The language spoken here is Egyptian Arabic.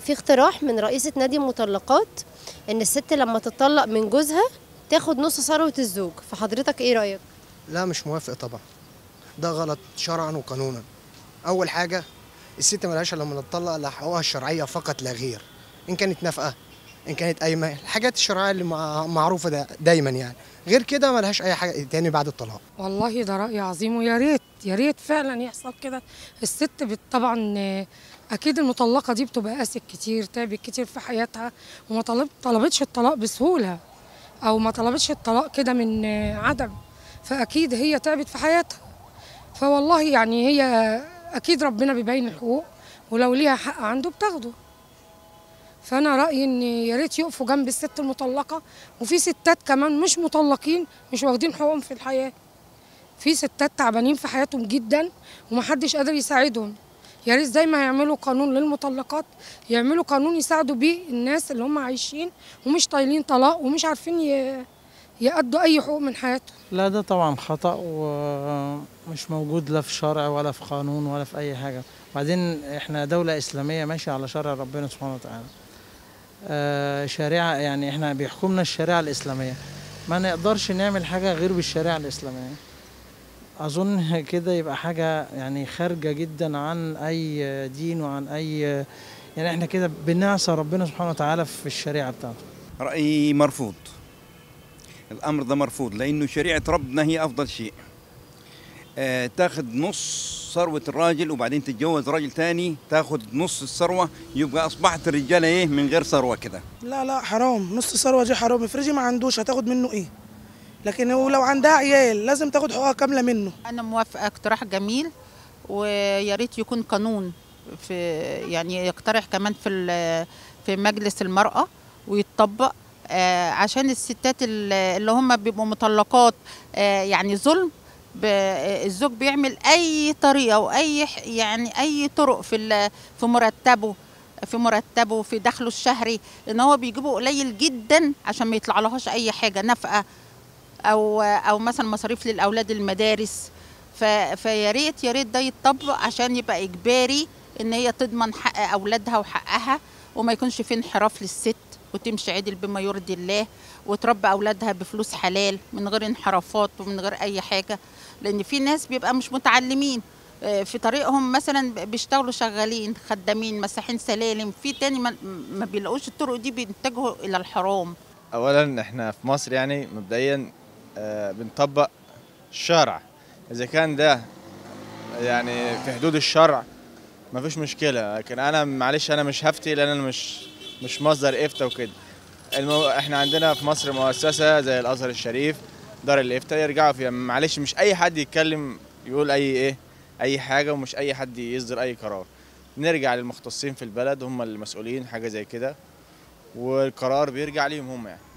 في اقتراح من رئيسة نادي المطلقات ان الست لما تطلق من جوزها تاخد نص ثروة الزوج فحضرتك ايه رأيك؟ لا مش موافق طبعا ده غلط شرعا وقانونا اول حاجه الست ملهاش الا لما تطلق الا حقوقها الشرعيه فقط لا غير ان كانت نفقه ان كانت قايمه الحاجات الشرعيه اللي مع- معروفه ده دايما يعني غير كده ملهاش اي حاجه تاني بعد الطلاق والله ده رأي عظيم ويا ريت يا ريت فعلا يحصل كده الست بت- طبعا آه، اكيد المطلقه دي بتبقى قاسية كتير تعبت كتير في حياتها وما طلب طلبتش الطلاق بسهوله او ما طلبتش الطلاق كده من آه، عدم فاكيد هي تعبت في حياتها فوالله يعني هي اكيد ربنا بيبين الحقوق ولو ليها حق عنده بتاخده فانا رايي ان يا ريت يقفوا جنب الست المطلقه وفي ستات كمان مش مطلقين مش واخدين حقوقهم في الحياه في ستات تعبانين في حياتهم جدا ومحدش قادر يساعدهم يا ريت زي ما يعملوا قانون للمطلقات يعملوا قانون يساعدوا بيه الناس اللي هم عايشين ومش طايلين طلاق ومش عارفين ي- يأدوا اي حقوق من حياتهم لا ده طبعا خطأ ومش موجود لا في شرع ولا في قانون ولا في أي حاجة بعدين احنا دولة إسلامية ماشية على شرع ربنا سبحانه وتعالى آه، شريعة يعني احنا بيحكمنا الشريعة الإسلامية ما نقدرش نعمل حاجة غير بالشريعة الإسلامية أظن كده يبقى حاجة يعني خارجة جدا عن أي دين وعن أي يعني احنا كده بنعصى ربنا سبحانه وتعالى في الشريعة بتاعته رأيي مرفوض الأمر ده مرفوض لأنه شريعة ربنا هي أفضل شيء آه تاخد نص ثروة الراجل وبعدين تتجوز راجل تاني تاخد نص الثروة يبقى أصبحت الرجالة إيه من غير ثروة كده لا لا حرام نص ثروه دي حرام افرضي ما عندوش هتاخد منه ايه لكن هو لو عندها عيال لازم تاخد حقوقها كامله منه أنا موافقة اقتراح جميل ويا ريت يكون قانون في يعني يقترح كمان في ال- في مجلس المرأة ويتطبق آه، عشان الستات ال- اللي هم بيبقوا مطلقات آه، يعني ظلم ب- آه، الزوج بيعمل أي طريقة وأي ح- يعني أي طرق في ال- في مرتبه في مرتبه في دخله الشهري ان هو بيجيبه قليل جدا عشان ما يطلع لهاش اي حاجه نفقه او او مثلا مصاريف للاولاد المدارس ف- فيا ريت يا ريت ده يتطبق عشان يبقى اجباري ان هي تضمن حق اولادها وحقها وما يكونش في انحراف للست وتمشي عدل بما يرضي الله وتربي اولادها بفلوس حلال من غير انحرافات ومن غير اي حاجه لان في ناس بيبقى مش متعلمين آه، في طريقهم مثلا بيشتغلوا شغالين خدامين مساحين سلالم في تاني ما, ما بيلاقوش الطرق دي بيتجهوا الى الحرام اولا احنا في مصر يعني مبدئيا آه، بنطبق الشرع اذا كان ده يعني في حدود الشرع مفيش مشكله لكن انا معلش انا مش هفتي لان انا مش مش مصدر افتاء وكده المو... احنا عندنا في مصر مؤسسه زي الازهر الشريف دار الافتاء يرجعوا فيها معلش مش اي حد يتكلم يقول اي ايه اي حاجه ومش اي حد يصدر اي قرار نرجع للمختصين في البلد هم المسؤولين حاجه زي كده والقرار بيرجع ليهم هم يعني